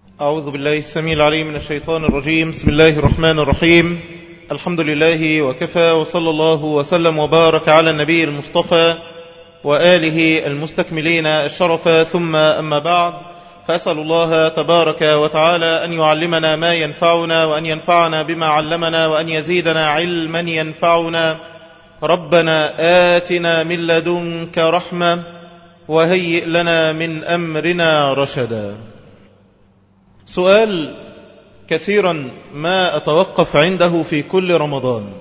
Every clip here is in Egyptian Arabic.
أعوذ بالله السميع العليم من الشيطان الرجيم بسم الله الرحمن الرحيم الحمد لله وكفى وصلى الله وسلم وبارك على النبي المصطفى وآله المستكملين الشرف ثم أما بعد فأسأل الله تبارك وتعالى أن يعلمنا ما ينفعنا وأن ينفعنا بما علمنا وأن يزيدنا علما ينفعنا ربنا آتنا من لدنك رحمة وهيئ لنا من أمرنا رشدا سؤال كثيرا ما أتوقف عنده في كل رمضان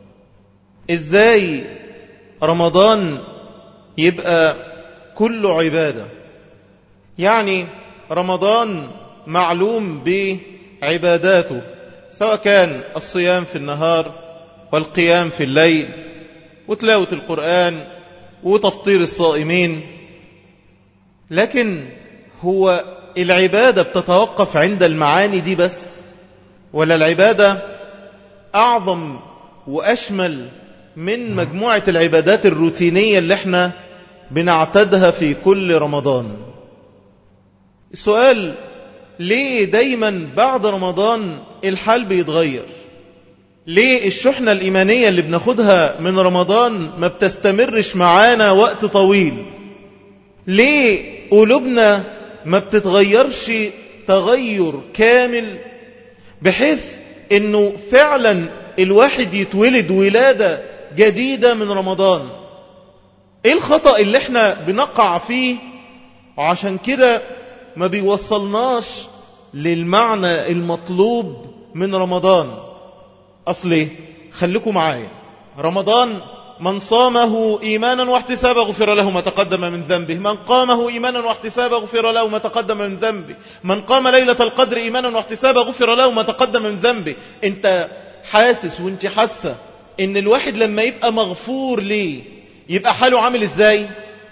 إزاي رمضان يبقى كله عبادة يعني رمضان معلوم بعباداته سواء كان الصيام في النهار والقيام في الليل وتلاوة القرآن وتفطير الصائمين لكن هو العبادة بتتوقف عند المعاني دي بس ولا العبادة أعظم وأشمل من مجموعة العبادات الروتينية اللي احنا بنعتدها في كل رمضان السؤال ليه دايما بعد رمضان الحال بيتغير ليه الشحنة الإيمانية اللي بناخدها من رمضان ما بتستمرش معانا وقت طويل ليه قلوبنا ما بتتغيرش تغير كامل بحيث انه فعلا الواحد يتولد ولادة جديدة من رمضان ايه الخطأ اللي احنا بنقع فيه وعشان كده ما بيوصلناش للمعنى المطلوب من رمضان اصلي خليكم معايا رمضان من صامه إيمانا واحتسابا غفر له ما تقدم من ذنبه من قامه إيمانا واحتسابا غفر له ما تقدم من ذنبه من قام ليلة القدر إيمانا واحتسابا غفر له ما تقدم من ذنبه انت حاسس وانت حاسة ان الواحد لما يبقى مغفور ليه يبقى حاله عامل ازاي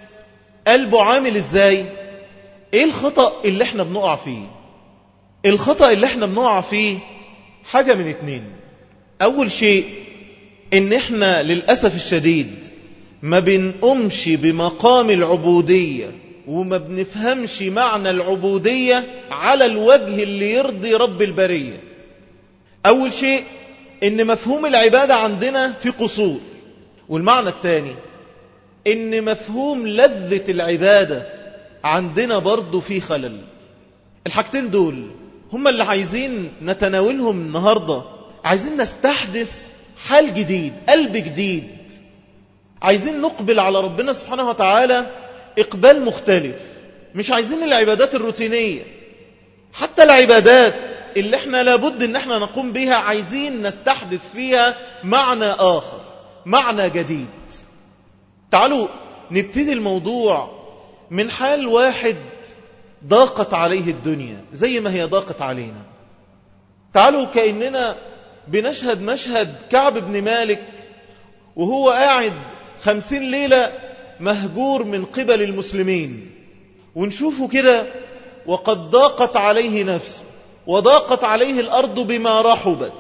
قلبه عامل ازاي ايه الخطأ اللي احنا بنقع فيه الخطأ اللي احنا بنقع فيه حاجة من اتنين اول شيء ان احنا للأسف الشديد ما بنقومش بمقام العبودية وما بنفهمش معنى العبودية على الوجه اللي يرضي رب البرية أول شيء إن مفهوم العبادة عندنا في قصور والمعنى الثاني إن مفهوم لذة العبادة عندنا برضو في خلل الحاجتين دول هم اللي عايزين نتناولهم النهاردة عايزين نستحدث حال جديد قلب جديد عايزين نقبل على ربنا سبحانه وتعالى إقبال مختلف مش عايزين العبادات الروتينية حتى العبادات اللي احنا لابد ان احنا نقوم بها عايزين نستحدث فيها معنى آخر معنى جديد تعالوا نبتدي الموضوع من حال واحد ضاقت عليه الدنيا زي ما هي ضاقت علينا تعالوا كأننا بنشهد مشهد كعب بن مالك وهو قاعد خمسين ليلة مهجور من قبل المسلمين ونشوفه كده وقد ضاقت عليه نفسه وضاقت عليه الأرض بما رحبت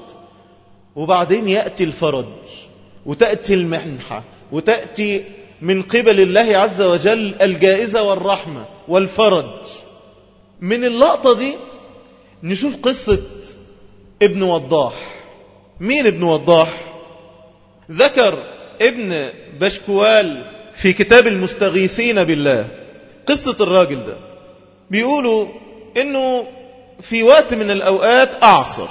وبعدين يأتي الفرج وتأتي المنحة وتأتي من قبل الله عز وجل الجائزة والرحمة والفرج من اللقطة دي نشوف قصة ابن وضاح مين ابن وضاح ذكر ابن بشكوال في كتاب المستغيثين بالله قصة الراجل ده بيقولوا انه في وقت من الاوقات اعصر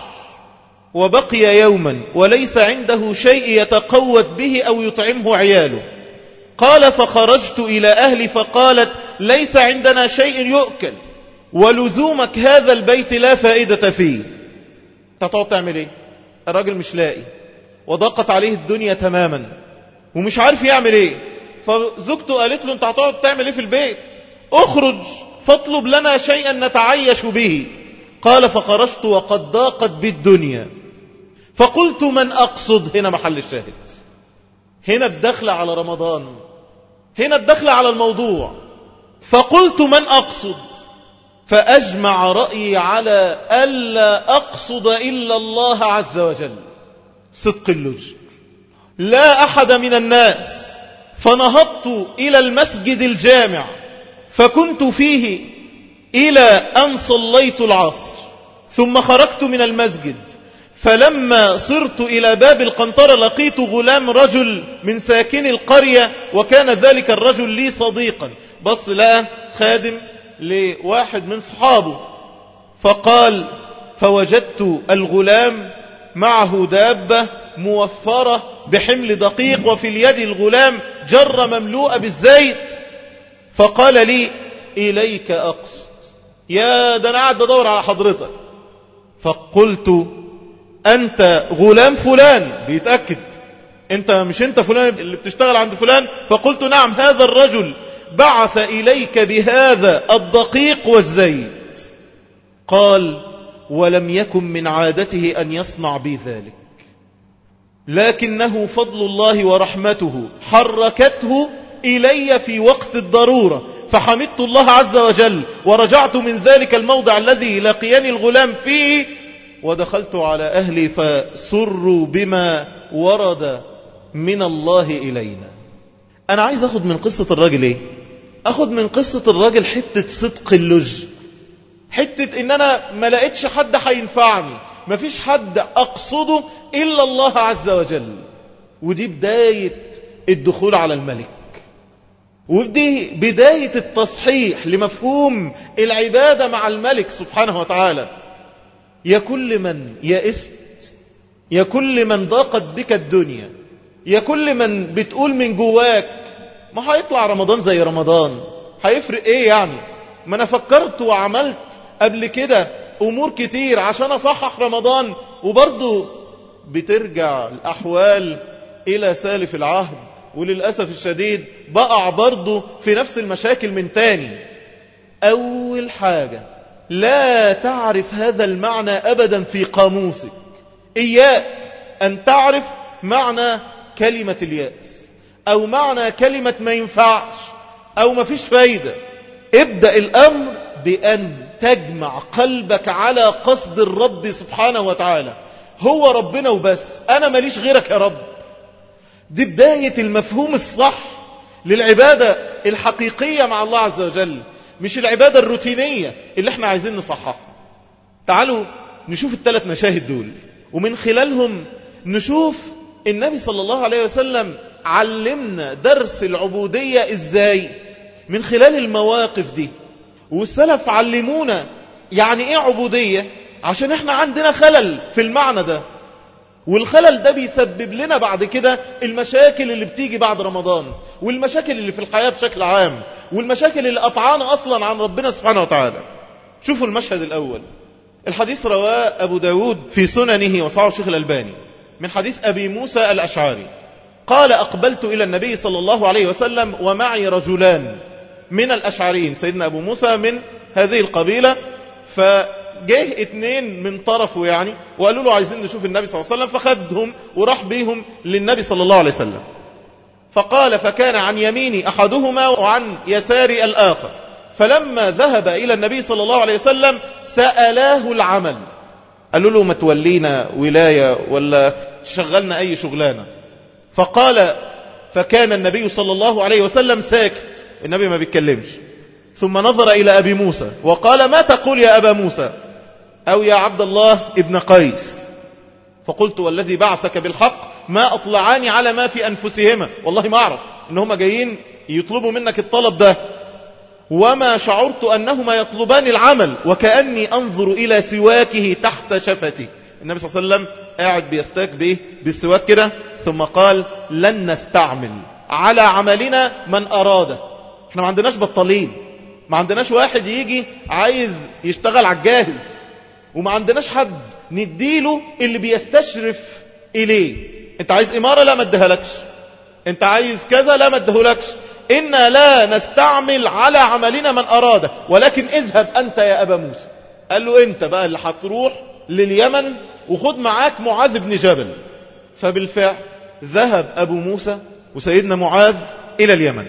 وبقي يوما وليس عنده شيء يتقوت به او يطعمه عياله قال فخرجت الى اهلي فقالت ليس عندنا شيء يؤكل ولزومك هذا البيت لا فائدة فيه تقعد تعمل ايه الراجل مش لاقي وضاقت عليه الدنيا تماما ومش عارف يعمل ايه فزوجته قالت له انت هتقعد تعمل ايه في البيت اخرج فاطلب لنا شيئا نتعيش به قال فخرجت وقد ضاقت بالدنيا فقلت من أقصد هنا محل الشاهد هنا الدخل على رمضان هنا الدخل على الموضوع فقلت من أقصد فأجمع رأيي على ألا أقصد إلا الله عز وجل صدق اللجء لا أحد من الناس فنهضت إلى المسجد الجامع فكنت فيه إلى أن صليت العصر ثم خرجت من المسجد فلما صرت إلى باب القنطرة لقيت غلام رجل من ساكن القرية وكان ذلك الرجل لي صديقا بص لقى خادم لواحد من صحابه فقال فوجدت الغلام معه دابة موفرة بحمل دقيق وفي اليد الغلام جرة مملوءة بالزيت فقال لي إليك أقصد يا ده أنا قاعد بدور على حضرتك فقلت أنت غلام فلان بيتأكد أنت مش أنت فلان اللي بتشتغل عند فلان فقلت نعم هذا الرجل بعث إليك بهذا الدقيق والزيت قال ولم يكن من عادته أن يصنع بي ذلك لكنه فضل الله ورحمته حركته إلي في وقت الضرورة فحمدت الله عز وجل ورجعت من ذلك الموضع الذي لقيني الغلام فيه ودخلت على أهلي فسروا بما ورد من الله إلينا أنا عايز أخذ من قصة الراجل إيه أخذ من قصة الراجل حتة صدق اللج حتة إن أنا ما لقيتش حد هينفعني ما فيش حد أقصده إلا الله عز وجل ودي بداية الدخول على الملك ودي بداية التصحيح لمفهوم العبادة مع الملك سبحانه وتعالى يا كل من يئست يا كل من ضاقت بك الدنيا يا كل من بتقول من جواك ما هيطلع رمضان زي رمضان هيفرق ايه يعني ما انا فكرت وعملت قبل كده امور كتير عشان اصحح رمضان وبرضه بترجع الاحوال الى سالف العهد وللأسف الشديد بقع برضه في نفس المشاكل من تاني أول حاجة لا تعرف هذا المعنى أبدا في قاموسك إياك أن تعرف معنى كلمة اليأس أو معنى كلمة ما ينفعش أو ما فيش فايدة ابدأ الأمر بأن تجمع قلبك على قصد الرب سبحانه وتعالى هو ربنا وبس أنا ماليش غيرك يا رب دي بداية المفهوم الصح للعبادة الحقيقية مع الله عز وجل مش العبادة الروتينية اللي احنا عايزين نصححها تعالوا نشوف الثلاث مشاهد دول ومن خلالهم نشوف النبي صلى الله عليه وسلم علمنا درس العبودية ازاي من خلال المواقف دي والسلف علمونا يعني ايه عبودية عشان احنا عندنا خلل في المعنى ده والخلل ده بيسبب لنا بعد كده المشاكل اللي بتيجي بعد رمضان والمشاكل اللي في الحياة بشكل عام والمشاكل اللي قطعانا أصلا عن ربنا سبحانه وتعالى شوفوا المشهد الأول الحديث رواه أبو داود في سننه وصعه الشيخ الألباني من حديث أبي موسى الأشعاري قال أقبلت إلى النبي صلى الله عليه وسلم ومعي رجلان من الأشعريين سيدنا أبو موسى من هذه القبيلة ف جه اتنين من طرفه يعني وقالوا له عايزين نشوف النبي صلى الله عليه وسلم فخدهم وراح بيهم للنبي صلى الله عليه وسلم فقال فكان عن يميني أحدهما وعن يساري الآخر فلما ذهب إلى النبي صلى الله عليه وسلم سألاه العمل قالوا له ما تولينا ولاية ولا شغلنا أي شغلانة فقال فكان النبي صلى الله عليه وسلم ساكت النبي ما بيتكلمش ثم نظر إلى أبي موسى وقال ما تقول يا أبا موسى أو يا عبد الله ابن قيس فقلت والذي بعثك بالحق ما أطلعاني على ما في أنفسهما والله ما أعرف إنهما جايين يطلبوا منك الطلب ده وما شعرت أنهما يطلبان العمل وكأني أنظر إلى سواكه تحت شفتي النبي صلى الله عليه وسلم قاعد بيستاك به بالسواك كده ثم قال لن نستعمل على عملنا من أراده احنا ما عندناش بطالين ما عندناش واحد يجي عايز يشتغل على الجاهز وما عندناش حد نديله اللي بيستشرف إليه انت عايز إمارة لا ما ادهلكش انت عايز كذا لا ما ادهلكش إنا لا نستعمل على عملنا من أراده ولكن اذهب أنت يا أبا موسى قال له انت بقى اللي هتروح لليمن وخد معاك معاذ بن جبل فبالفعل ذهب أبو موسى وسيدنا معاذ إلى اليمن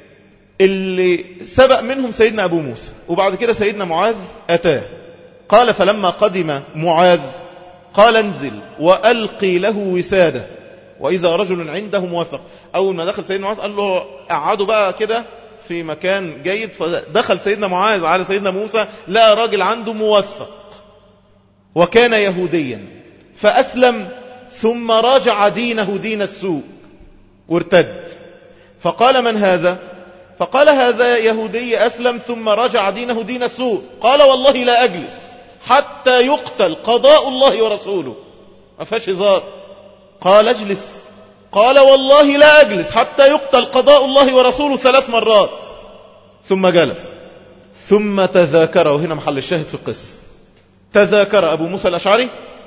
اللي سبق منهم سيدنا أبو موسى وبعد كده سيدنا معاذ أتاه قال فلما قدم معاذ قال انزل وألقي له وسادة وإذا رجل عنده موثق أول ما دخل سيدنا معاذ قال له قعدوا بقى كده في مكان جيد فدخل سيدنا معاذ على سيدنا موسى لقى راجل عنده موثق وكان يهوديا فأسلم ثم راجع دينه دين السوء وارتد فقال من هذا فقال هذا يهودي أسلم ثم رجع دينه دين السوء قال والله لا أجلس حتى يقتل قضاء الله ورسوله ما فيهاش هزار قال اجلس قال والله لا أجلس حتى يقتل قضاء الله ورسوله ثلاث مرات ثم جلس ثم تذاكر وهنا محل الشاهد في القصة تذاكر أبو موسى الأشعري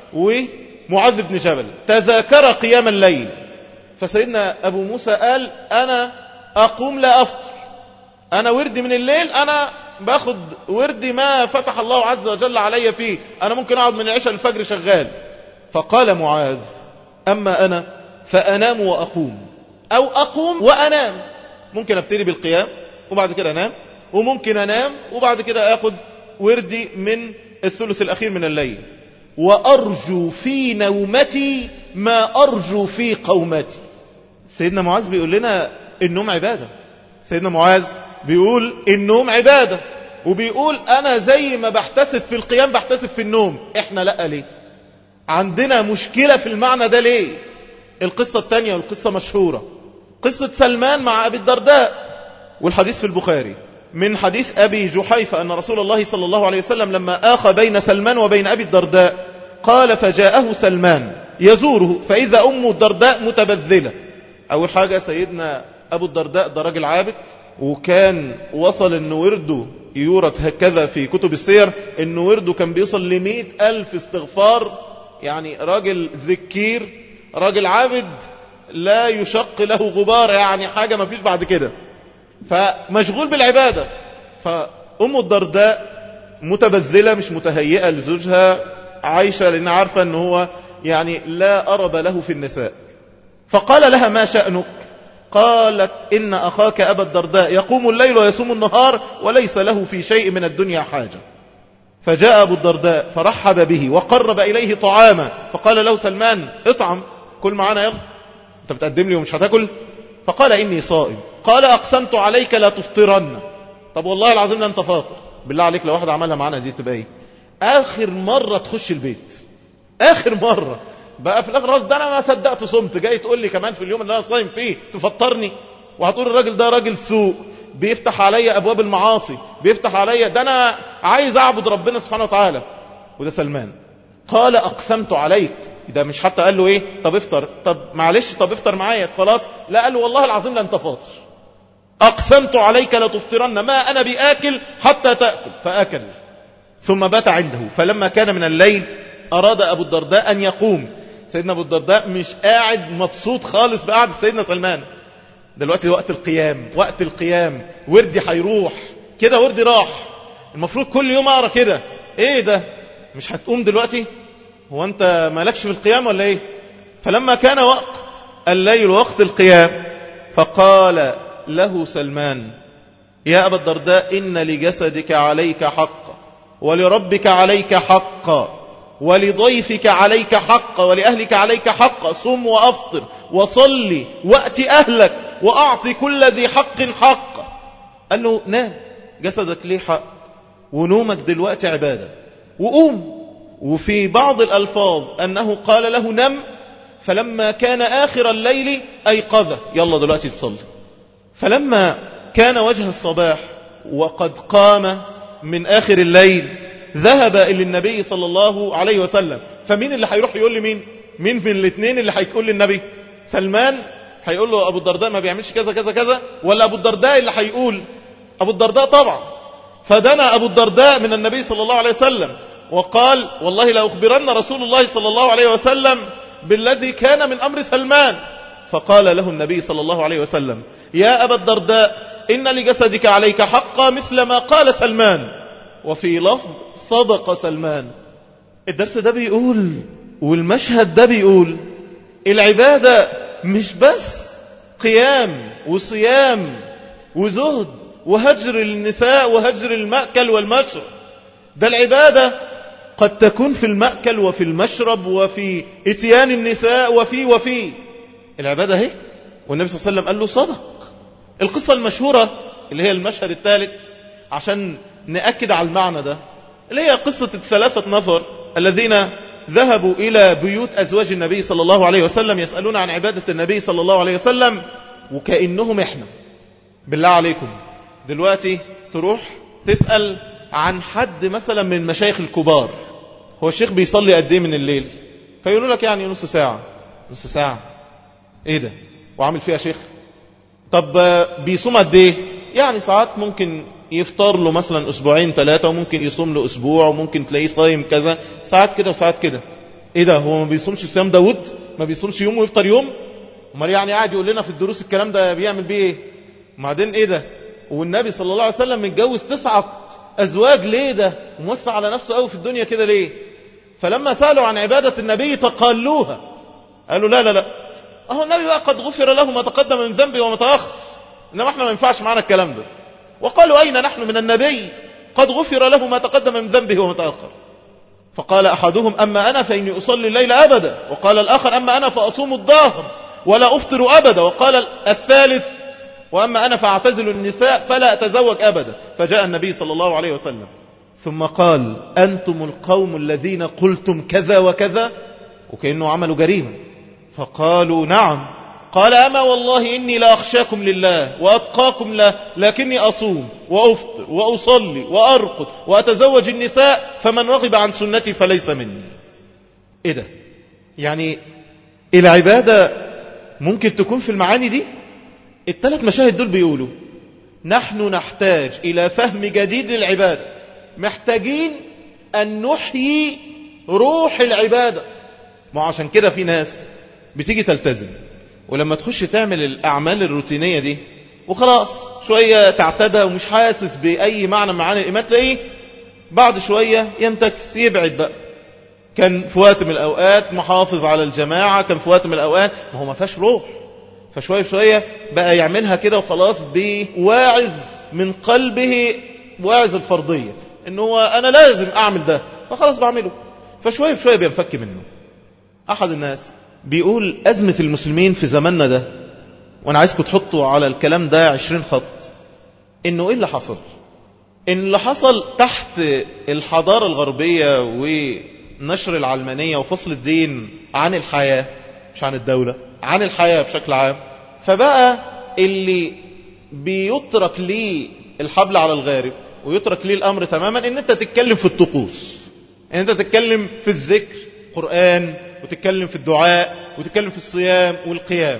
ومعاذ بن جبل تذاكر قيام الليل فسيدنا أبو موسى قال أنا أقوم لا أفطر أنا وردي من الليل أنا باخد وردي ما فتح الله عز وجل علي فيه أنا ممكن أقعد من العشاء الفجر شغال فقال معاذ أما أنا فأنام وأقوم أو أقوم وأنام ممكن أبتدي بالقيام وبعد كده أنام وممكن أنام وبعد كده أخد وردي من الثلث الأخير من الليل وأرجو في نومتي ما أرجو في قومتي سيدنا معاذ بيقول لنا النوم عبادة سيدنا معاذ بيقول النوم عبادة وبيقول أنا زي ما بحتسب في القيام بحتسب في النوم إحنا لأ ليه عندنا مشكلة في المعنى ده ليه القصة الثانية والقصة مشهورة قصة سلمان مع أبي الدرداء والحديث في البخاري من حديث أبي جحيفة أن رسول الله صلى الله عليه وسلم لما آخى بين سلمان وبين أبي الدرداء قال فجاءه سلمان يزوره فإذا أم الدرداء متبذلة أول حاجة سيدنا أبو الدرداء ده راجل عابد وكان وصل أنه ورده يورد هكذا في كتب السير أنه ورده كان بيوصل لمئة ألف استغفار يعني راجل ذكير راجل عابد لا يشق له غبار يعني حاجة ما فيش بعد كده فمشغول بالعبادة فأم الدرداء متبذلة مش متهيئة لزوجها عايشة لأن عارفة أنه هو يعني لا أرب له في النساء فقال لها ما شأنك قالت إن أخاك أبا الدرداء يقوم الليل ويصوم النهار وليس له في شيء من الدنيا حاجة فجاء أبو الدرداء فرحب به وقرب إليه طعاما فقال له سلمان اطعم كل معانا يلا انت بتقدم لي ومش هتاكل فقال إني صائم قال أقسمت عليك لا تفطرن طب والله العظيم لا انت فاطر بالله عليك لو واحد عملها معانا دي تبقى ايه آخر مرة تخش البيت آخر مرة بقى في الآخر راس ده أنا ما صدقت صمت جاي تقول لي كمان في اليوم اللي أنا صايم فيه تفطرني وهتقول الراجل ده راجل سوء بيفتح عليا أبواب المعاصي بيفتح عليا ده أنا عايز أعبد ربنا سبحانه وتعالى وده سلمان قال أقسمت عليك ده مش حتى قال له ايه طب افطر طب معلش طب افطر معايا خلاص لا قال له والله العظيم لا انت فاطر أقسمت عليك لا تفطرن ما أنا بآكل حتى تأكل فأكل ثم بات عنده فلما كان من الليل أراد أبو الدرداء أن يقوم سيدنا أبو الدرداء مش قاعد مبسوط خالص بقعد سيدنا سلمان دلوقتي وقت القيام وقت القيام وردي هيروح كده وردي راح المفروض كل يوم أقرأ كده ايه ده مش هتقوم دلوقتي هو أنت مالكش في القيام ولا ايه فلما كان وقت الليل وقت القيام فقال له سلمان يا أبا الدرداء إن لجسدك عليك حقا ولربك عليك حقا ولضيفك عليك حقا ولأهلك عليك حقا صم وأفطر وصلي وأت أهلك وأعطي كل ذي حق حقا قال له نام جسدك ليه حق ونومك دلوقتي عبادة وقوم وفي بعض الألفاظ أنه قال له نم فلما كان آخر الليل أيقظه يلا دلوقتي تصلي فلما كان وجه الصباح وقد قام من آخر الليل ذهب إلى النبي صلى الله عليه وسلم فمين اللي هيروح يقول لي مين مين من الاثنين اللي هيقول للنبي سلمان هيقول له أبو الدرداء ما بيعملش كذا كذا كذا ولا أبو الدرداء اللي هيقول أبو الدرداء طبعا فدنا أبو الدرداء من النبي صلى الله عليه وسلم وقال والله لا أخبرن رسول الله صلى الله عليه وسلم بالذي كان من أمر سلمان فقال له النبي صلى الله عليه وسلم يا أبا الدرداء إن لجسدك عليك حقا مثل ما قال سلمان وفي لفظ صدق سلمان الدرس ده بيقول والمشهد ده بيقول العبادة مش بس قيام وصيام وزهد وهجر النساء وهجر المأكل والمشرب ده العبادة قد تكون في المأكل وفي المشرب وفي اتيان النساء وفي وفي العبادة هي والنبي صلى الله عليه وسلم قال له صدق القصة المشهورة اللي هي المشهد الثالث عشان نأكد على المعنى ده اللي هي قصة الثلاثة نفر الذين ذهبوا إلى بيوت أزواج النبي صلى الله عليه وسلم يسألون عن عبادة النبي صلى الله عليه وسلم وكأنهم إحنا بالله عليكم دلوقتي تروح تسأل عن حد مثلا من المشايخ الكبار هو الشيخ بيصلي قد ايه من الليل فيقولوا لك يعني نص ساعة نص ساعة ايه ده وعامل فيها شيخ طب بيصوم قد ايه يعني ساعات ممكن يفطر له مثلا اسبوعين ثلاثة وممكن يصوم له اسبوع وممكن تلاقيه صايم كذا ساعات كده وساعات كده ايه ده هو ما بيصومش صيام داود ما بيصومش يوم ويفطر يوم امال يعني قاعد يقول لنا في الدروس الكلام ده بيعمل بيه ايه وبعدين ايه ده والنبي صلى الله عليه وسلم متجوز تسعة ازواج ليه ده وموسع على نفسه قوي في الدنيا كده ليه فلما سألوا عن عبادة النبي تقالوها قالوا لا لا لا اهو النبي بقى قد غفر له ما تقدم من ذنبه وما تأخر انما احنا ما ينفعش معنا الكلام ده وقالوا اين نحن من النبي قد غفر له ما تقدم من ذنبه وما تأخر فقال احدهم اما انا فاني اصلي الليل ابدا وقال الاخر اما انا فاصوم الظهر ولا افطر ابدا وقال الثالث واما انا فاعتزل النساء فلا اتزوج ابدا فجاء النبي صلى الله عليه وسلم ثم قال أنتم القوم الذين قلتم كذا وكذا وكأنه عملوا جريمة فقالوا نعم قال أما والله إني لا أخشاكم لله وأتقاكم له لكني أصوم وأفطر وأصلي وأرقد وأتزوج النساء فمن رغب عن سنتي فليس مني إيه ده يعني العبادة ممكن تكون في المعاني دي الثلاث مشاهد دول بيقولوا نحن نحتاج إلى فهم جديد للعبادة محتاجين أن نحيي روح العبادة ما عشان كده في ناس بتيجي تلتزم ولما تخش تعمل الأعمال الروتينية دي وخلاص شوية تعتدى ومش حاسس بأي معنى معاني الإيمان تلاقيه بعد شوية ينتكس يبعد بقى كان في وقت من الأوقات محافظ على الجماعة كان في وقت من الأوقات ما هو ما فيهاش روح فشوية شوية بقى يعملها كده وخلاص بواعظ من قلبه واعظ الفرضية ان هو انا لازم اعمل ده فخلاص بعمله فشوية بشوية بينفك منه احد الناس بيقول ازمة المسلمين في زماننا ده وانا عايزكم تحطوا على الكلام ده عشرين خط انه ايه اللي حصل ان اللي حصل تحت الحضارة الغربية ونشر العلمانية وفصل الدين عن الحياة مش عن الدولة عن الحياة بشكل عام فبقى اللي بيترك ليه الحبل على الغارب ويترك ليه الأمر تماما ان انت تتكلم في الطقوس ان انت تتكلم في الذكر قرآن وتتكلم في الدعاء وتتكلم في الصيام والقيام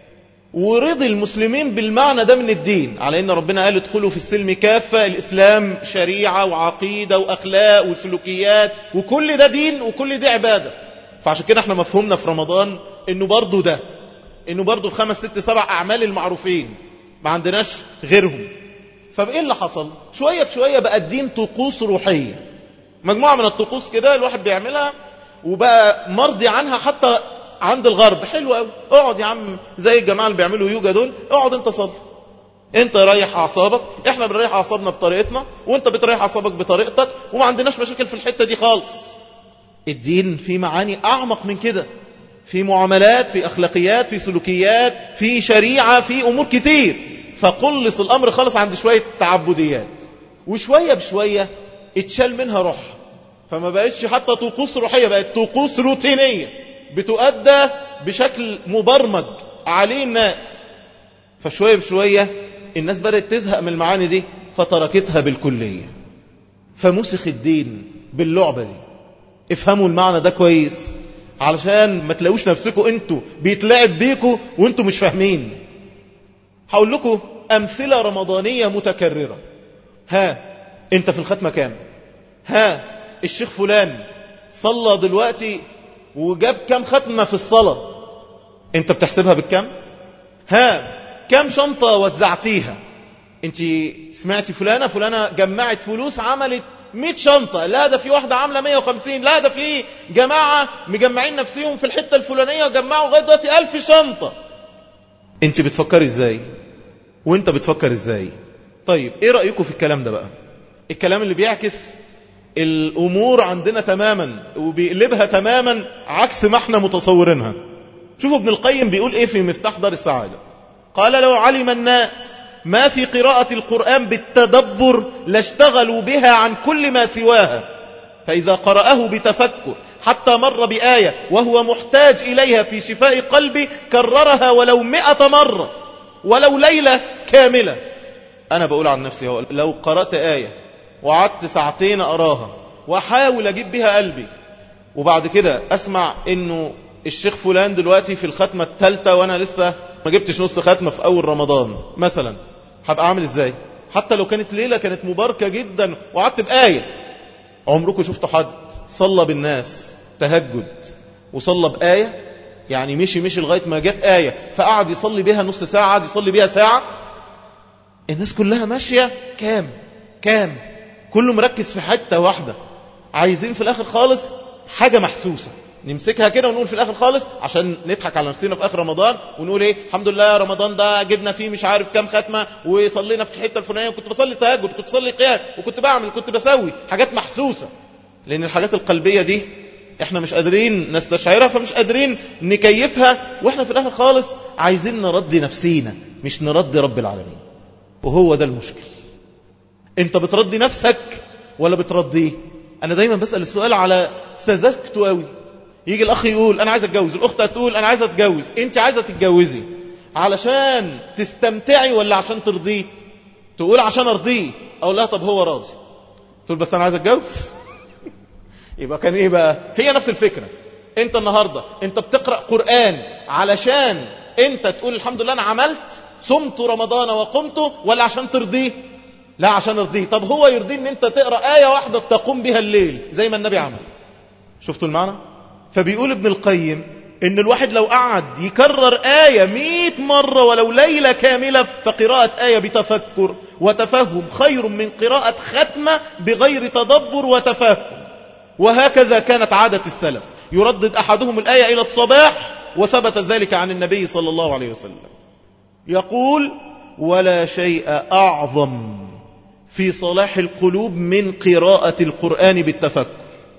ورضي المسلمين بالمعنى ده من الدين على ان ربنا قال ادخلوا في السلم كافة الاسلام شريعة وعقيدة واخلاق وسلوكيات وكل ده دين وكل دي عبادة فعشان كده احنا مفهومنا في رمضان انه برضو ده انه برضو الخمس ست سبع اعمال المعروفين ما عندناش غيرهم فبايه اللي حصل شوية بشوية بقى الدين طقوس روحية مجموعة من الطقوس كده الواحد بيعملها وبقى مرضي عنها حتى عند الغرب حلو قوي اقعد يا عم زي الجماعة اللي بيعملوا يوجا دول اقعد انت صلي انت ريح اعصابك احنا بنريح اعصابنا بطريقتنا وانت بتريح اعصابك بطريقتك وما عندناش مشاكل في الحتة دي خالص الدين في معاني اعمق من كده في معاملات في اخلاقيات في سلوكيات في شريعة في امور كتير فقلص الامر خالص عند شوية تعبديات وشوية بشوية اتشال منها روح فما بقتش حتى طقوس روحية بقت طقوس روتينية بتؤدى بشكل مبرمج عليه الناس فشوية بشوية الناس بدأت تزهق من المعاني دي فتركتها بالكلية فمسخ الدين باللعبة دي افهموا المعنى ده كويس علشان ما تلاقوش نفسكم انتوا بيتلعب بيكوا وانتوا مش فاهمين هقول لكم أمثلة رمضانية متكررة ها انت في الختمة كام ها الشيخ فلان صلى دلوقتي وجاب كام ختمة في الصلاة انت بتحسبها بالكم ها كام شنطة وزعتيها انت سمعتي فلانة فلانة جمعت فلوس عملت 100 شنطة لا ده في واحدة عاملة 150 لا ده في جماعة مجمعين نفسهم في الحتة الفلانية وجمعوا لغاية دلوقتي 1000 شنطة انت بتفكري ازاي وانت بتفكر ازاي طيب ايه رأيكم في الكلام ده بقى الكلام اللي بيعكس الأمور عندنا تماما وبيقلبها تماما عكس ما احنا متصورينها شوفوا ابن القيم بيقول ايه في مفتاح دار السعادة قال لو علم الناس ما في قراءة القرآن بالتدبر لاشتغلوا بها عن كل ما سواها فإذا قرأه بتفكر حتى مر بآية وهو محتاج إليها في شفاء قلبي كررها ولو مئة مرة ولو ليلة كاملة أنا بقول عن نفسي لو قرأت آية وقعدت ساعتين أراها وأحاول أجيب بها قلبي وبعد كده أسمع إنه الشيخ فلان دلوقتي في الختمة الثالثة وأنا لسه ما جبتش نص ختمة في أول رمضان مثلا هبقى عامل إزاي حتى لو كانت ليلة كانت مباركة جدا وقعدت بآية عمركم شفتوا حد صلى بالناس تهجد وصلى بآية يعني مشي مشي لغاية ما جت آية فقعد يصلي بها نص ساعة قعد يصلي بها ساعة الناس كلها ماشية كام كام كله مركز في حتة واحدة عايزين في الآخر خالص حاجة محسوسة نمسكها كده ونقول في الآخر خالص عشان نضحك على نفسنا في آخر رمضان ونقول إيه الحمد لله رمضان ده جبنا فيه مش عارف كام ختمة وصلينا في الحتة الفلانية وكنت بصلي تهجد وكنت بصلي قيام وكنت بعمل وكنت بسوي حاجات محسوسة لأن الحاجات القلبية دي احنا مش قادرين نستشعرها فمش قادرين نكيفها واحنا في الآخر خالص عايزين نرضي نفسينا مش نرضي رب العالمين وهو ده المشكل انت بترضي نفسك ولا بترضيه انا دايما بسأل السؤال على سذاجته قوي يجي الاخ يقول انا عايز اتجوز الاخت هتقول انا عايزه اتجوز انت عايزه تتجوزي علشان تستمتعي ولا عشان ترضيه تقول عشان ارضيه اقول لها طب هو راضي تقول بس انا عايز اتجوز يبقى كان ايه بقى هي نفس الفكره انت النهارده انت بتقرا قران علشان انت تقول الحمد لله انا عملت صمت رمضان وقمت ولا عشان ترضيه لا عشان ارضيه طب هو يرضيه ان انت تقرا ايه واحده تقوم بها الليل زي ما النبي عمل شفتوا المعنى فبيقول ابن القيم ان الواحد لو قعد يكرر آية مئة مرة ولو ليلة كاملة فقراءة آية بتفكر وتفهم خير من قراءة ختمة بغير تدبر وتفهم وهكذا كانت عادة السلف يردد أحدهم الآية إلى الصباح وثبت ذلك عن النبي صلى الله عليه وسلم يقول ولا شيء أعظم في صلاح القلوب من قراءة القرآن بالتفكر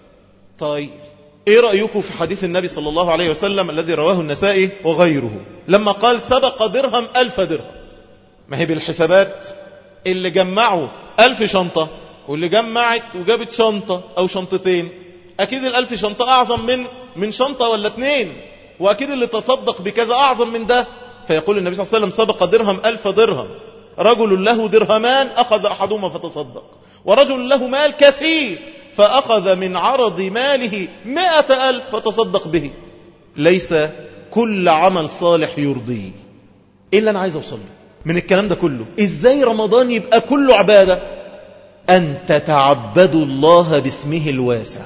طيب ايه رأيكم في حديث النبي صلى الله عليه وسلم الذي رواه النسائي وغيره لما قال سبق درهم ألف درهم ما هي بالحسابات اللي جمعوا ألف شنطة واللي جمعت وجابت شنطة أو شنطتين أكيد الألف شنطة أعظم من من شنطة ولا اتنين وأكيد اللي تصدق بكذا أعظم من ده فيقول النبي صلى الله عليه وسلم سبق درهم ألف درهم رجل له درهمان أخذ أحدهما فتصدق ورجل له مال كثير فأخذ من عرض ماله مئة ألف فتصدق به ليس كل عمل صالح يرضيه إيه اللي أنا عايز أوصل له من الكلام ده كله إزاي رمضان يبقى كله عبادة أن تتعبدوا الله باسمه الواسع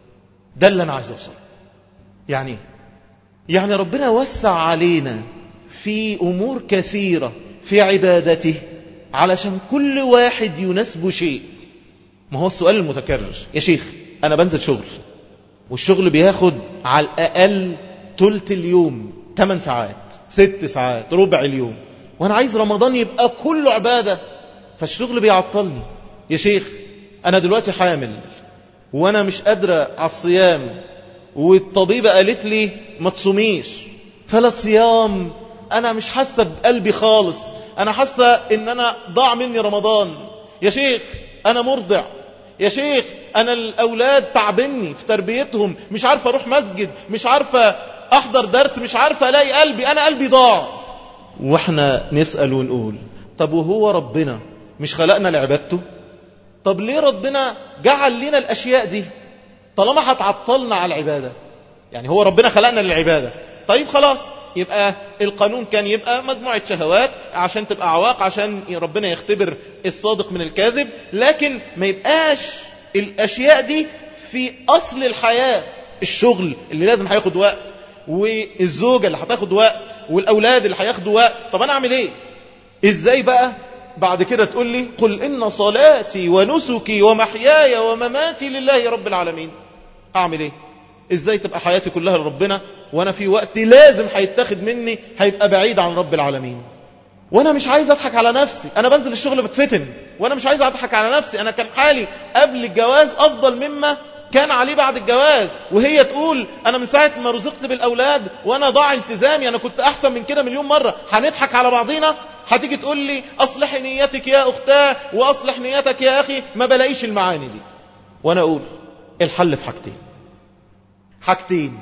ده اللي أنا عايز أوصل يعني يعني ربنا وسع علينا في أمور كثيرة في عبادته علشان كل واحد يناسبه شيء ما هو السؤال المتكرر يا شيخ أنا بنزل شغل والشغل بياخد على الأقل تلت اليوم 8 ساعات ست ساعات ربع اليوم وأنا عايز رمضان يبقى كله عبادة فالشغل بيعطلني يا شيخ أنا دلوقتي حامل وأنا مش قادرة على الصيام والطبيبة قالت لي ما تصوميش فلا صيام أنا مش حاسة بقلبي خالص أنا حاسة إن أنا ضاع مني رمضان يا شيخ أنا مرضع يا شيخ أنا الأولاد تعبني في تربيتهم مش عارفة أروح مسجد مش عارفة أحضر درس مش عارفة ألاقي قلبي أنا قلبي ضاع وإحنا نسأل ونقول طب وهو ربنا مش خلقنا لعبادته طب ليه ربنا جعل لنا الأشياء دي طالما هتعطلنا على العبادة يعني هو ربنا خلقنا للعبادة طيب خلاص يبقى القانون كان يبقى مجموعة شهوات عشان تبقى عواق عشان ربنا يختبر الصادق من الكاذب لكن ما يبقاش الأشياء دي في أصل الحياة الشغل اللي لازم هياخد وقت والزوجة اللي هتاخد وقت والأولاد اللي هياخدوا وقت طب أنا أعمل إيه إزاي بقى بعد كده تقول لي قل إن صلاتي ونسكي ومحياي ومماتي لله رب العالمين أعمل إيه إزاي تبقى حياتي كلها لربنا وأنا في وقت لازم هيتاخد مني هيبقى بعيد عن رب العالمين وأنا مش عايز أضحك على نفسي أنا بنزل الشغل بتفتن وأنا مش عايز أضحك على نفسي أنا كان حالي قبل الجواز أفضل مما كان عليه بعد الجواز وهي تقول أنا من ساعة ما رزقت بالأولاد وأنا ضاع التزامي أنا كنت أحسن من كده مليون مرة هنضحك على بعضينا هتيجي تقول لي أصلح نيتك يا أختاه وأصلح نيتك يا أخي ما بلاقيش المعاني دي وأنا أقول الحل في حاجتين حاجتين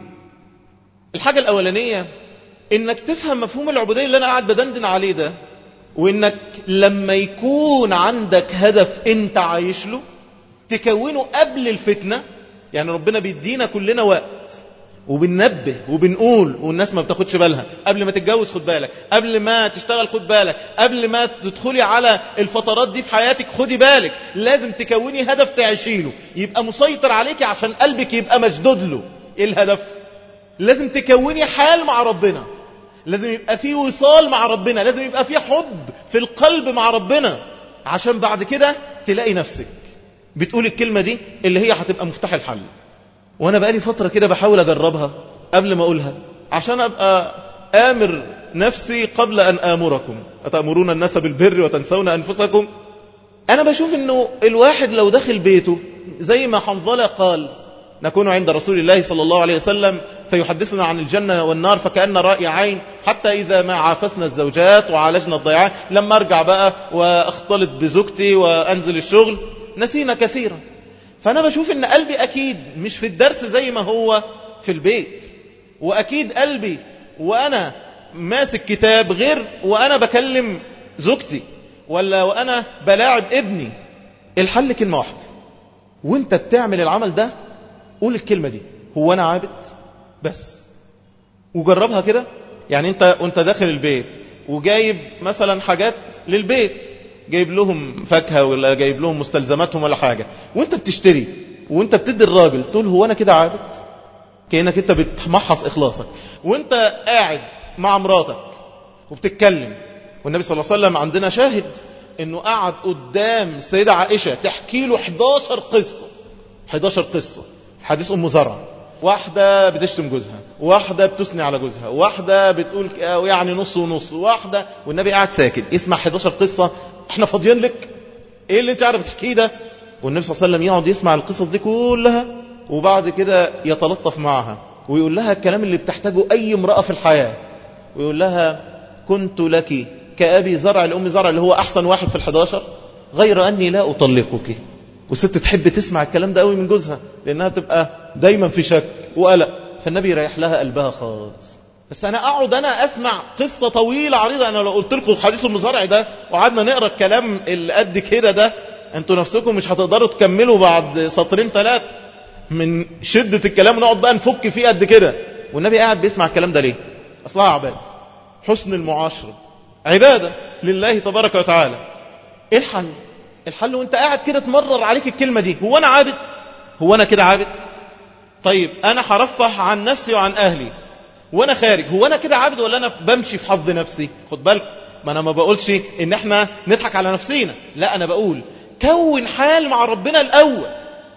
الحاجة الأولانية إنك تفهم مفهوم العبودية اللي أنا قاعد بدندن عليه ده وإنك لما يكون عندك هدف أنت عايش له تكونه قبل الفتنة يعني ربنا بيدينا كلنا وقت وبننبه وبنقول والناس ما بتاخدش بالها قبل ما تتجوز خد بالك قبل ما تشتغل خد بالك قبل ما تدخلي على الفترات دي في حياتك خدي بالك لازم تكوني هدف تعيشيله يبقى مسيطر عليك عشان قلبك يبقى مشدود له ايه الهدف لازم تكوني حال مع ربنا لازم يبقى في وصال مع ربنا لازم يبقى في حب في القلب مع ربنا عشان بعد كده تلاقي نفسك بتقول الكلمة دي اللي هي هتبقى مفتاح الحل وانا بقالي فترة كده بحاول اجربها قبل ما اقولها عشان ابقى امر نفسي قبل ان امركم اتأمرون الناس بالبر وتنسون انفسكم انا بشوف انه الواحد لو دخل بيته زي ما حنظلة قال نكون عند رسول الله صلى الله عليه وسلم فيحدثنا عن الجنة والنار فكأن رأي عين حتى إذا ما عافسنا الزوجات وعالجنا الضياعات لما أرجع بقى وأختلط بزوجتي وأنزل الشغل نسينا كثيرا فأنا بشوف أن قلبي أكيد مش في الدرس زي ما هو في البيت وأكيد قلبي وأنا ماسك كتاب غير وأنا بكلم زوجتي ولا وأنا بلاعب ابني الحل كلمة واحدة وانت بتعمل العمل ده قول الكلمة دي هو أنا عابد بس وجربها كده يعني انت وانت داخل البيت وجايب مثلا حاجات للبيت جايب لهم فاكهة ولا جايب لهم مستلزماتهم ولا حاجة وانت بتشتري وانت بتدي الراجل تقول هو انا كده عابد كأنك انت بتمحص اخلاصك وانت قاعد مع مراتك وبتتكلم والنبي صلى الله عليه وسلم عندنا شاهد انه قعد قدام السيدة عائشة تحكي له 11 قصة 11 قصة حديث ام زرع واحدة بتشتم جوزها واحدة بتثني على جوزها واحدة بتقول يعني نص ونص واحدة والنبي قاعد ساكت يسمع 11 قصة احنا فاضيين لك ايه اللي انت عارف تحكيه ده والنبي صلى الله عليه وسلم يقعد يسمع القصص دي كلها وبعد كده يتلطف معها ويقول لها الكلام اللي بتحتاجه اي امرأة في الحياة ويقول لها كنت لك كأبي زرع لأم زرع اللي هو أحسن واحد في الحداشر غير أني لا أطلقك والست تحب تسمع الكلام ده قوي من جوزها لأنها بتبقى دايما في شك وقلق فالنبي يريح لها قلبها خالص بس أنا أقعد أنا أسمع قصة طويلة عريضة أنا لو قلت لكم حديث المزارع ده وقعدنا نقرأ الكلام اللي قد كده ده أنتوا نفسكم مش هتقدروا تكملوا بعد سطرين ثلاثة من شدة الكلام ونقعد بقى نفك فيه قد كده والنبي قاعد بيسمع الكلام ده ليه أصلها عبادة حسن المعاشرة عبادة لله تبارك وتعالى إيه الحل الحل وانت قاعد كده تمرر عليك الكلمة دي هو أنا عابد هو أنا كده عابد طيب أنا هرفه عن نفسي وعن أهلي وأنا خارج هو أنا كده عابد ولا أنا بمشي في حظ نفسي خد بالك ما أنا ما بقولش إن إحنا نضحك على نفسينا لا أنا بقول كون حال مع ربنا الأول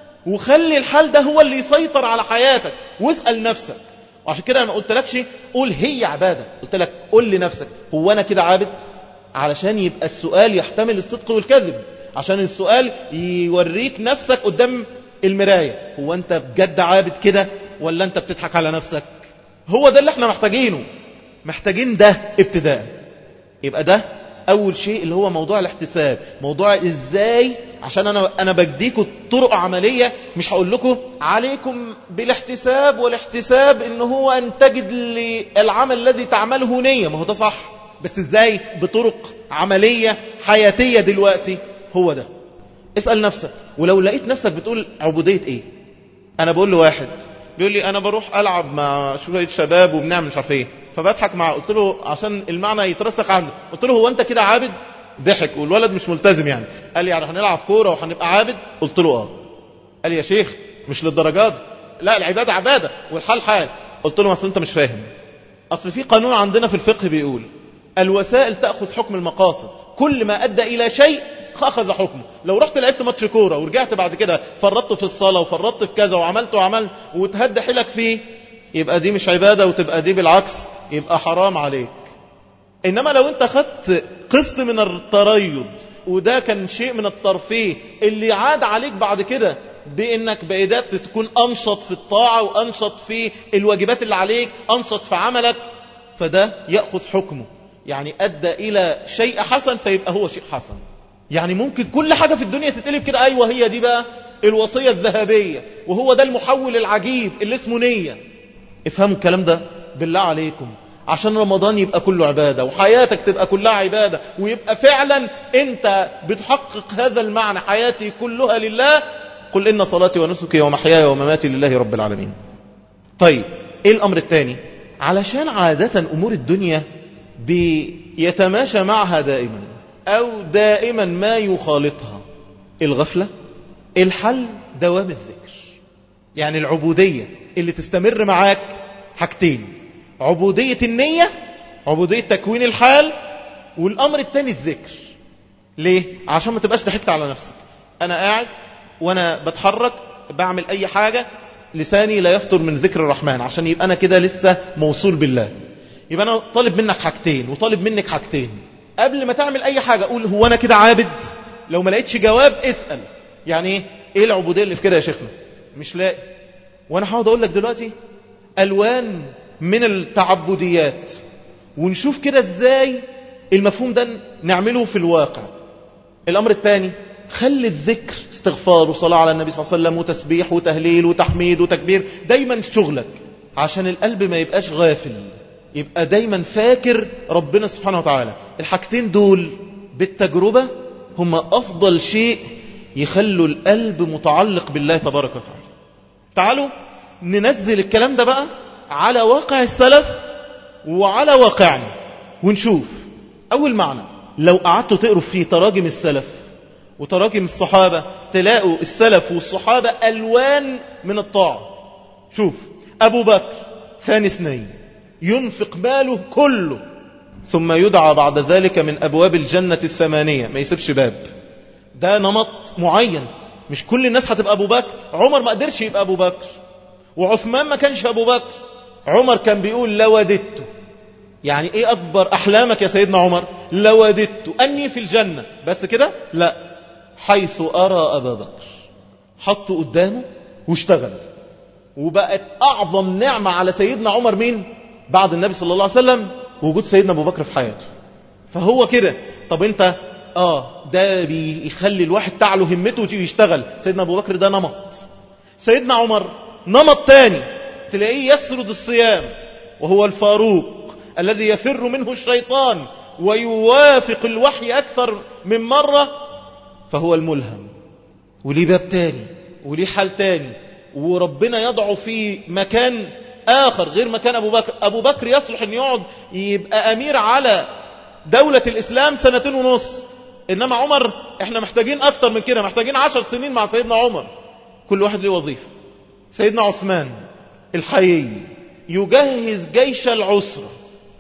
وخلي الحال ده هو اللي يسيطر على حياتك واسأل نفسك وعشان كده أنا قلت لكش قول هي عبادة قلت لك قول لنفسك هو أنا كده عابد علشان يبقى السؤال يحتمل الصدق والكذب عشان السؤال يوريك نفسك قدام المراية هو أنت بجد عابد كده ولا أنت بتضحك على نفسك هو ده اللي احنا محتاجينه محتاجين ده ابتداء يبقى ده أول شيء اللي هو موضوع الاحتساب موضوع إزاي عشان أنا, أنا بديكم طرق عملية مش هقول لكم عليكم بالاحتساب والاحتساب إن هو أن تجد للعمل الذي تعمله نية ما هو ده صح بس إزاي بطرق عملية حياتية دلوقتي هو ده اسأل نفسك ولو لقيت نفسك بتقول عبودية ايه انا بقول له واحد بيقول لي انا بروح العب مع شوية شباب وبنعمل مش عارف ايه فبضحك معاه قلت له عشان المعنى يترسخ عنده قلت له هو انت كده عابد ضحك والولد مش ملتزم يعني قال لي يعني هنلعب كورة وهنبقى عابد قلت له اه قال لي يا شيخ مش للدرجات لا العبادة عبادة والحال حال قلت له اصل انت مش فاهم اصل في قانون عندنا في الفقه بيقول الوسائل تأخذ حكم المقاصد كل ما أدى إلى شيء أخذ حكمه لو رحت لعبت ماتش كورة ورجعت بعد كده فرطت في الصلاة وفرطت في كذا وعملت وعملت وتهد حيلك فيه يبقى دي مش عبادة وتبقى دي بالعكس يبقى حرام عليك إنما لو أنت خدت قسط من التريض وده كان شيء من الترفيه اللي عاد عليك بعد كده بأنك بقيت تكون أنشط في الطاعة وأنشط في الواجبات اللي عليك أنشط في عملك فده يأخذ حكمه يعني أدى إلى شيء حسن فيبقى هو شيء حسن يعني ممكن كل حاجة في الدنيا تتقلب كده أيوة هي دي بقى الوصية الذهبية وهو ده المحول العجيب اللي اسمه نية افهموا الكلام ده بالله عليكم عشان رمضان يبقى كله عبادة وحياتك تبقى كلها عبادة ويبقى فعلا انت بتحقق هذا المعنى حياتي كلها لله قل إن صلاتي ونسكي ومحياي ومماتي لله رب العالمين طيب ايه الأمر الثاني علشان عادة أمور الدنيا بيتماشى معها دائما أو دائما ما يخالطها الغفلة الحل دوام الذكر يعني العبودية اللي تستمر معاك حاجتين عبودية النية عبودية تكوين الحال والأمر الثاني الذكر ليه؟ عشان ما تبقاش ضحكت على نفسك أنا قاعد وأنا بتحرك بعمل أي حاجة لساني لا يفطر من ذكر الرحمن عشان يبقى أنا كده لسه موصول بالله يبقى أنا طالب منك حاجتين وطالب منك حاجتين قبل ما تعمل أي حاجة قول هو أنا كده عابد لو ما لقيتش جواب اسأل يعني ايه ايه العبودية اللي في كده يا شيخنا مش لاقي وانا هقعد اقول لك دلوقتي الوان من التعبديات ونشوف كده ازاي المفهوم ده نعمله في الواقع الامر الثاني خلي الذكر استغفار وصلاة على النبي صلى الله عليه وسلم وتسبيح وتهليل وتحميد وتكبير دايما شغلك عشان القلب ما يبقاش غافل يبقى دايما فاكر ربنا سبحانه وتعالى الحاجتين دول بالتجربة هم أفضل شيء يخلوا القلب متعلق بالله تبارك وتعالى تعالوا ننزل الكلام ده بقى على واقع السلف وعلى واقعنا ونشوف أول معنى لو قعدتوا تقروا في تراجم السلف وتراجم الصحابة تلاقوا السلف والصحابة ألوان من الطاعة شوف أبو بكر ثاني اثنين ينفق ماله كله ثم يدعى بعد ذلك من أبواب الجنة الثمانية ما يسيبش باب ده نمط معين مش كل الناس هتبقى أبو بكر عمر ما قدرش يبقى أبو بكر وعثمان ما كانش أبو بكر عمر كان بيقول لوددت يعني ايه أكبر أحلامك يا سيدنا عمر لوددت أني في الجنة بس كده لا حيث أرى أبا بكر حطه قدامه واشتغل وبقت أعظم نعمة على سيدنا عمر مين بعد النبي صلى الله عليه وسلم وجود سيدنا أبو بكر في حياته فهو كده طب انت اه ده بيخلي الواحد تعلو همته ويجي يشتغل سيدنا ابو بكر ده نمط سيدنا عمر نمط تاني تلاقيه يسرد الصيام وهو الفاروق الذي يفر منه الشيطان ويوافق الوحي أكثر من مرة فهو الملهم وليه باب تاني وليه حال تاني وربنا يضعه في مكان آخر غير مكان أبو بكر أبو بكر يصلح أن يقعد يبقى أمير على دولة الإسلام سنتين ونص إنما عمر إحنا محتاجين أكتر من كده محتاجين عشر سنين مع سيدنا عمر كل واحد له وظيفة سيدنا عثمان الحيي يجهز جيش العسرة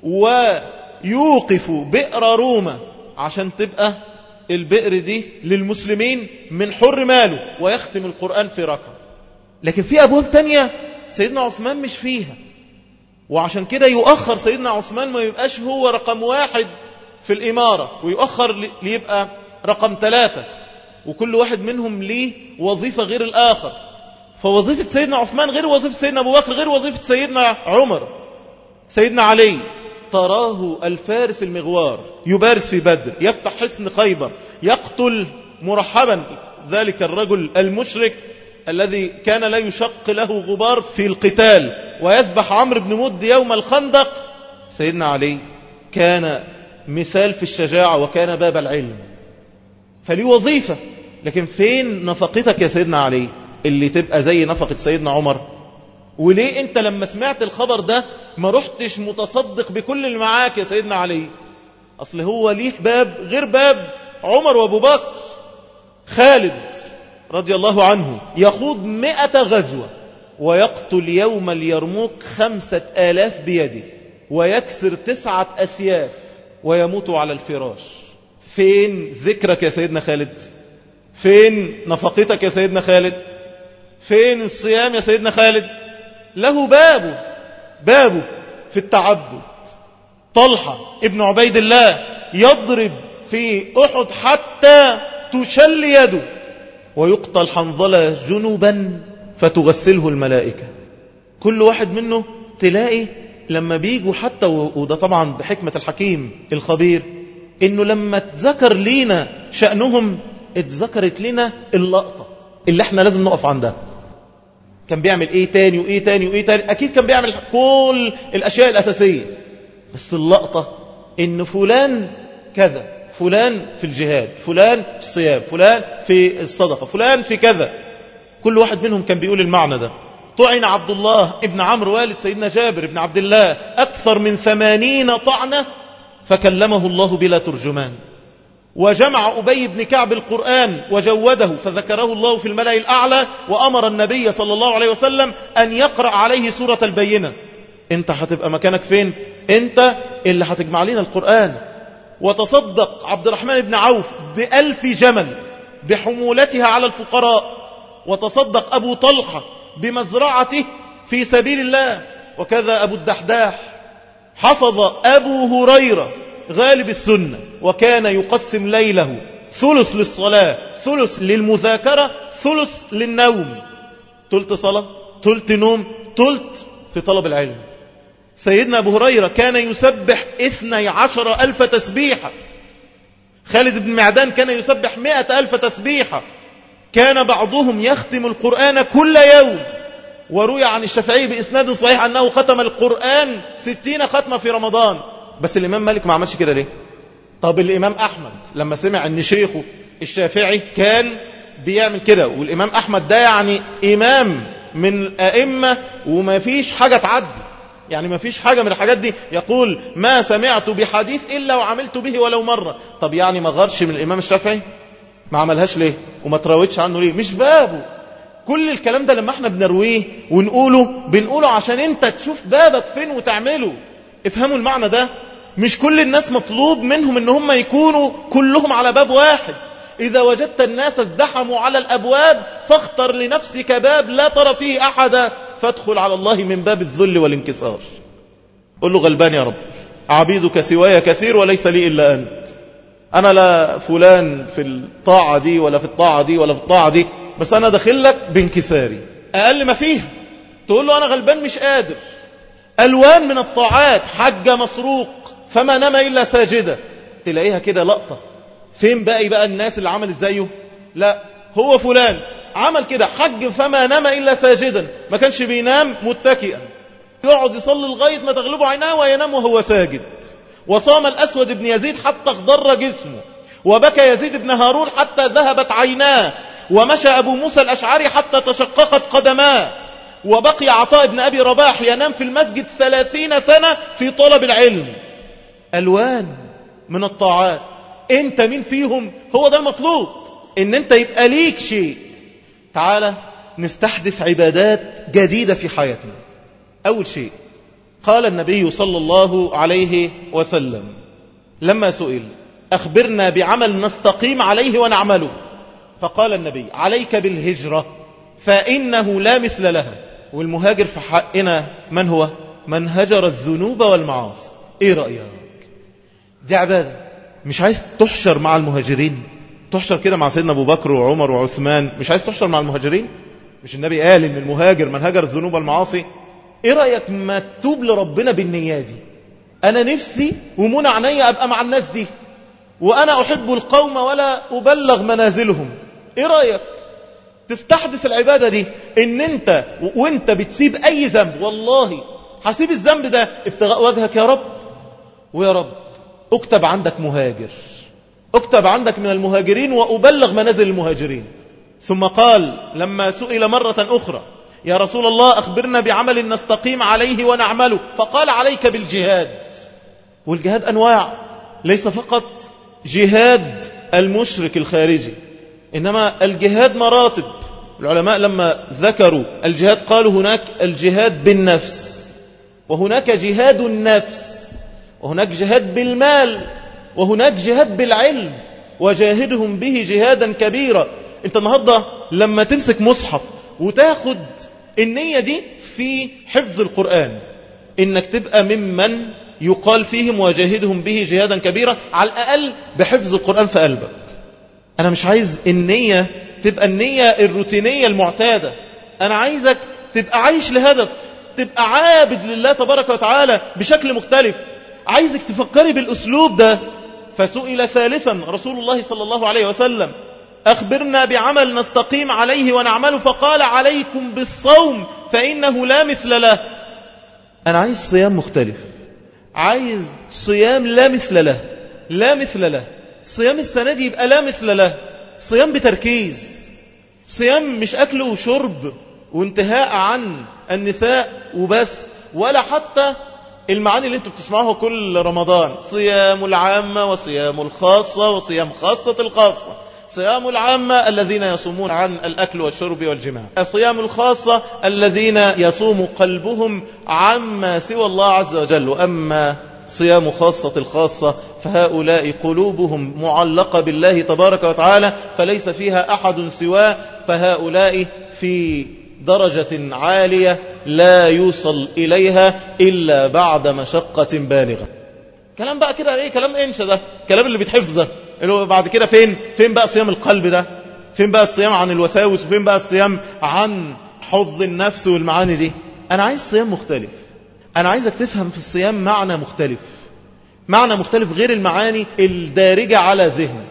ويوقف بئر روما عشان تبقى البئر دي للمسلمين من حر ماله ويختم القرآن في ركعة لكن في أبواب تانية سيدنا عثمان مش فيها وعشان كده يؤخر سيدنا عثمان ما يبقاش هو رقم واحد في الإمارة ويؤخر ليبقى رقم ثلاثة وكل واحد منهم ليه وظيفة غير الآخر فوظيفة سيدنا عثمان غير وظيفة سيدنا أبو بكر غير وظيفة سيدنا عمر سيدنا علي تراه الفارس المغوار يبارز في بدر يفتح حصن خيبر يقتل مرحبا ذلك الرجل المشرك الذي كان لا يشق له غبار في القتال ويذبح عمرو بن مد يوم الخندق سيدنا علي كان مثال في الشجاعة وكان باب العلم فليه وظيفة لكن فين نفقتك يا سيدنا علي اللي تبقى زي نفقة سيدنا عمر وليه انت لما سمعت الخبر ده ما رحتش متصدق بكل اللي معاك يا سيدنا علي اصل هو ليه باب غير باب عمر وابو بكر خالد رضي الله عنه يخوض مئة غزوة ويقتل يوم اليرموك خمسة آلاف بيده ويكسر تسعة أسياف ويموت على الفراش فين ذكرك يا سيدنا خالد فين نفقتك يا سيدنا خالد فين الصيام يا سيدنا خالد له بابه بابه في التعبد طلحة ابن عبيد الله يضرب في أحد حتى تشل يده ويقتل حنظلة جنوبا فتغسله الملائكة كل واحد منه تلاقي لما بيجوا حتى وده طبعا بحكمة الحكيم الخبير انه لما اتذكر لينا شأنهم اتذكرت لنا اللقطة اللي احنا لازم نقف عندها كان بيعمل ايه تاني وايه تاني وايه تاني اكيد كان بيعمل كل الاشياء الاساسية بس اللقطة ان فلان كذا فلان في الجهاد فلان في الصيام فلان في الصدقة فلان في كذا كل واحد منهم كان بيقول المعنى ده طعن عبد الله ابن عمرو والد سيدنا جابر ابن عبد الله أكثر من ثمانين طعنة فكلمه الله بلا ترجمان وجمع أبي بن كعب القرآن وجوده فذكره الله في الملأ الأعلى وأمر النبي صلى الله عليه وسلم أن يقرأ عليه سورة البينة انت هتبقى مكانك فين انت اللي هتجمع لنا القرآن وتصدق عبد الرحمن بن عوف بألف جمل بحمولتها على الفقراء وتصدق أبو طلحة بمزرعته في سبيل الله وكذا أبو الدحداح حفظ أبو هريرة غالب السنة وكان يقسم ليله ثلث للصلاة ثلث للمذاكرة ثلث للنوم تلت صلاة تلت نوم تلت في طلب العلم سيدنا أبو هريرة كان يسبح اثني عشر ألف تسبيحة خالد بن معدان كان يسبح مئة ألف تسبيحة كان بعضهم يختم القرآن كل يوم وروي عن الشافعي بإسناد صحيح أنه ختم القرآن ستين ختمة في رمضان بس الإمام مالك ما عملش كده ليه طب الإمام أحمد لما سمع أن شيخه الشافعي كان بيعمل كده والإمام أحمد ده يعني إمام من الأئمة وما فيش حاجة تعدي يعني ما فيش حاجة من الحاجات دي يقول ما سمعت بحديث إلا وعملت به ولو مرة طب يعني ما غرش من الإمام الشافعي ما عملهاش ليه وما تراودش عنه ليه مش بابه كل الكلام ده لما احنا بنرويه ونقوله بنقوله عشان انت تشوف بابك فين وتعمله افهموا المعنى ده مش كل الناس مطلوب منهم ان هم يكونوا كلهم على باب واحد إذا وجدت الناس ازدحموا على الأبواب فاختر لنفسك باب لا ترى فيه أحدا فادخل على الله من باب الذل والانكسار قل له غلبان يا رب عبيدك سواي كثير وليس لي إلا أنت أنا لا فلان في الطاعة دي ولا في الطاعة دي ولا في الطاعة دي بس أنا داخل لك بانكساري أقل ما فيها تقول له أنا غلبان مش قادر ألوان من الطاعات حج مسروق فما نام إلا ساجدة تلاقيها كده لقطة فين باقي بقى الناس اللي عملت زيه لا هو فلان عمل كده حج فما نام إلا ساجدا ما كانش بينام متكئا يقعد يصلي لغاية ما تغلبه عيناه وينام وهو ساجد وصام الأسود بن يزيد حتى اخضر جسمه وبكى يزيد بن هارون حتى ذهبت عيناه ومشى أبو موسى الأشعري حتى تشققت قدماه وبقي عطاء بن أبي رباح ينام في المسجد ثلاثين سنة في طلب العلم ألوان من الطاعات انت مين فيهم هو ده المطلوب ان انت يبقى ليك شيء تعالى نستحدث عبادات جديدة في حياتنا أول شيء قال النبي صلى الله عليه وسلم لما سئل أخبرنا بعمل نستقيم عليه ونعمله فقال النبي عليك بالهجرة فإنه لا مثل لها والمهاجر في حقنا من هو من هجر الذنوب والمعاصي ايه رأيك دي عبادة مش عايز تحشر مع المهاجرين تحشر كده مع سيدنا أبو بكر وعمر وعثمان مش عايز تحشر مع المهاجرين مش النبي قال إن المهاجر من هجر الذنوب والمعاصي ايه رأيك ما تتوب لربنا بالنية دي انا نفسي ومنى عينيا ابقى مع الناس دي وانا احب القوم ولا ابلغ منازلهم ايه رأيك تستحدث العبادة دي ان انت وانت بتسيب اي ذنب والله هسيب الذنب ده ابتغاء وجهك يا رب ويا رب اكتب عندك مهاجر اكتب عندك من المهاجرين وأبلغ منازل المهاجرين ثم قال لما سئل مرة أخرى يا رسول الله أخبرنا بعمل نستقيم عليه ونعمله فقال عليك بالجهاد والجهاد أنواع ليس فقط جهاد المشرك الخارجي إنما الجهاد مراتب العلماء لما ذكروا الجهاد قالوا هناك الجهاد بالنفس وهناك جهاد النفس وهناك جهاد بالمال وهناك جهاد بالعلم وجاهدهم به جهادا كبيرا انت النهاردة لما تمسك مصحف وتاخد النية دي في حفظ القرآن انك تبقى ممن يقال فيهم وجاهدهم به جهادا كبيرا على الأقل بحفظ القرآن في قلبك أنا مش عايز النية تبقى النية الروتينية المعتادة أنا عايزك تبقى عايش لهدف تبقى عابد لله تبارك وتعالى بشكل مختلف عايزك تفكري بالأسلوب ده فسئل ثالثا رسول الله صلى الله عليه وسلم أخبرنا بعمل نستقيم عليه ونعمله فقال عليكم بالصوم فإنه لا مثل له أنا عايز صيام مختلف عايز صيام لا مثل له لا مثل له صيام السنة دي يبقى لا مثل له صيام بتركيز صيام مش أكل وشرب وانتهاء عن النساء وبس ولا حتى المعاني اللي انتوا بتسمعوها كل رمضان صيام العامة وصيام الخاصة وصيام خاصة الخاصة صيام العامة الذين يصومون عن الأكل والشرب والجماع صيام الخاصة الذين يصوم قلبهم عما سوى الله عز وجل وأما صيام خاصة الخاصة فهؤلاء قلوبهم معلقة بالله تبارك وتعالى فليس فيها أحد سواه فهؤلاء في درجة عالية لا يوصل إليها إلا بعد مشقة بالغة كلام بقى كده ايه كلام انشا ده كلام اللي بيتحفظ ده اللي هو بعد كده فين فين بقى صيام القلب ده فين بقى الصيام عن الوساوس وفين بقى الصيام عن حظ النفس والمعاني دي انا عايز صيام مختلف انا عايزك تفهم في الصيام معنى مختلف معنى مختلف غير المعاني الدارجة على ذهنك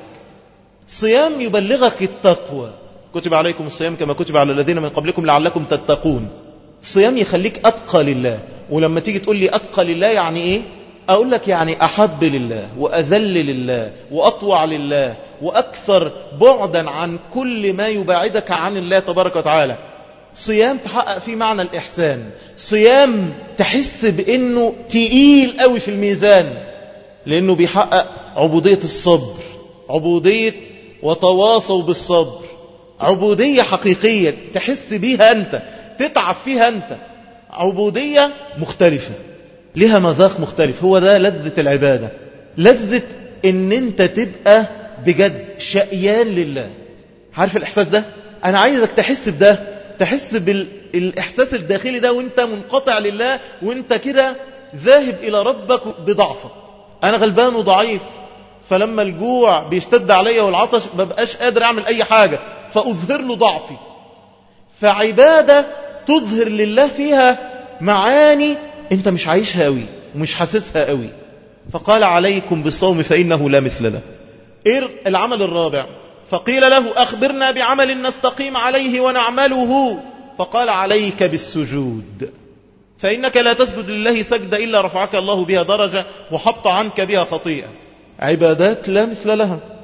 صيام يبلغك التقوى كتب عليكم الصيام كما كتب على الذين من قبلكم لعلكم تتقون صيام يخليك أتقى لله ولما تيجي تقول لي أتقى لله يعني إيه أقول لك يعني أحب لله وأذل لله وأطوع لله وأكثر بعدا عن كل ما يبعدك عن الله تبارك وتعالى صيام تحقق فيه معنى الإحسان صيام تحس بأنه تقيل قوي في الميزان لأنه بيحقق عبودية الصبر عبودية وتواصوا بالصبر عبودية حقيقية تحس بيها أنت تتعب فيها أنت عبودية مختلفة لها مذاق مختلف هو ده لذة العبادة لذة ان انت تبقى بجد شقيان لله عارف الإحساس ده أنا عايزك تحس بده تحس بالإحساس الداخلي ده وانت منقطع لله وانت كده ذاهب إلى ربك بضعفك أنا غلبان وضعيف فلما الجوع بيشتد عليا والعطش ببقاش قادر أعمل أي حاجة فأظهر له ضعفي فعبادة تظهر لله فيها معاني انت مش عايشها قوي ومش حاسسها قوي فقال عليكم بالصوم فإنه لا مثل له إيه العمل الرابع فقيل له أخبرنا بعمل نستقيم عليه ونعمله فقال عليك بالسجود فإنك لا تسجد لله سجد إلا رفعك الله بها درجة وحط عنك بها خطيئة عبادات لا مثل لها